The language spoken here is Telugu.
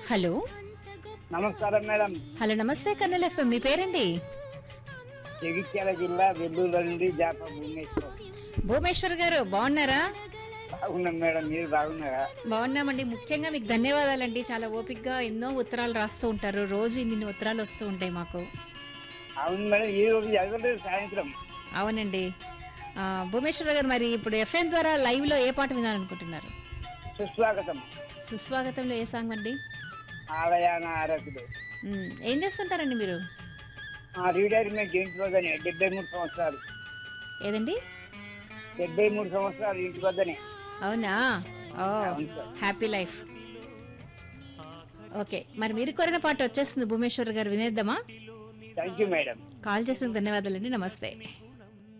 హలో నమస్కారం మేడం హలో నమస్తే కన్నెల ఎఫ్ఎం మీ పేరండి జగిత్యాల జిల్లా వెల్లూరు నుండి జాప భువనేశ్వర్ భూమేశ్వర్ గారు బాగున్నారా బాగున్నాం మేడం మీరు బాగున్నారా బాగున్నామండి ముఖ్యంగా మీకు ధన్యవాదాలండి చాలా ఓపిక్గా ఎన్నో ఉత్తరాలు రాస్తూ ఉంటారు రోజు ఇన్ని ఉత్తరాలు వస్తూ ఉంటాయి మాకు అవును మేడం ఈ రోజు చదవలేదు సాయంత్రం అవునండి ఆ, భూమేశ్వర్ గారు మరి ఇప్పుడు ఎఫ్ఎం ద్వారా లైవ్లో ఏ పాట వినాలనుకుంటున్నారు సుస్వాగతం సుస్వాగతంలో ఏ సాంగ్ అండి ఆలయాన ఆరకుడు ఉమ్, ఏం చేస్తుంటారండి మీరు ఆ రిటైర్మెంట్ ఇంటి వద్దనే డెబ్బై మూడు సంవత్సరాలు ఏదండి డెబ్బై మూడు సంవత్సరాలు ఇంటి వద్దనే అవునా ఓ అవును సార్ హ్యాపీ లైఫ్ ఓకే మరి మీరు కోరిన పాట వచ్చేస్తుంది భూమేశ్వర్ గారు వినేద్దామా థ్యాంక్ యూ మేడం కాల్ చేసినందుకు ధన్యవాదాలండి నమస్తే